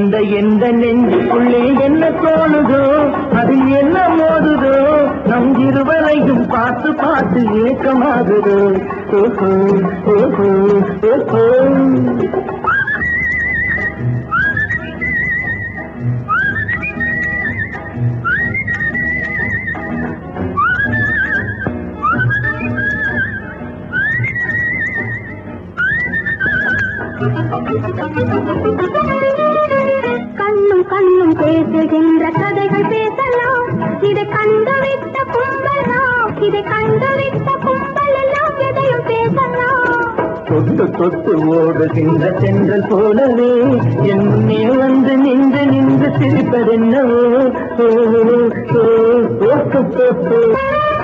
இந்த எந்த நெஞ்சுக்குள்ளே என்ன தோணுதோ அதில் என்ன மோதுதோ நம் இருவரையும் பார்த்து பார்த்து ஏக்கமாகுதோ ஓஹோ ஓஹோ ஓஹோ கண்ணும் கண்ணும் பேசுகின்ற கதைகள் பேசலாம் இதை கண்டுவிட்ட கும்பல் நாம் இதை கண்டுவிட்ட கும்பல் எல்லாம் எதையும் பேசலாம் தொட்டு தொட்டு ஓடுகின்ற சென்றல் போலவே என்னே வந்து நின்று நின்று சிரிப்பதென்னவோ ஓ, ஓ, ஓ, ஓ, ஓ, ஓ.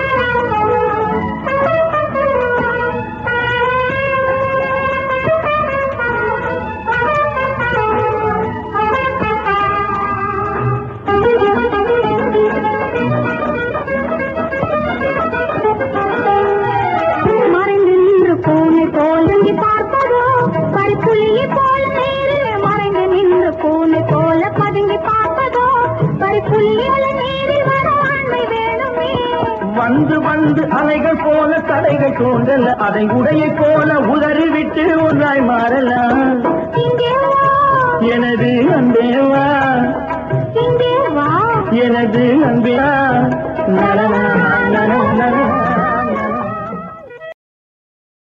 மறைந்து நின்று பூனை போல் இங்கே பார்ப்பதோ பறிப்புள்ளியை போல நேரில் மறைந்து நின்று பூனை போல பதுங்கி பார்ப்பதோ பறிப்புள்ளிகள நேரில் வர ஆண்மை வேணுமே வந்து வந்து அலைகள் போல தடைகள் தோன்றல அதை உடைய போல உதறி விட்டு ஒன்றாய் மாறலாம் இங்கே வா எனது அன்பேவா இங்கே வா எனது அன்பேவா நலன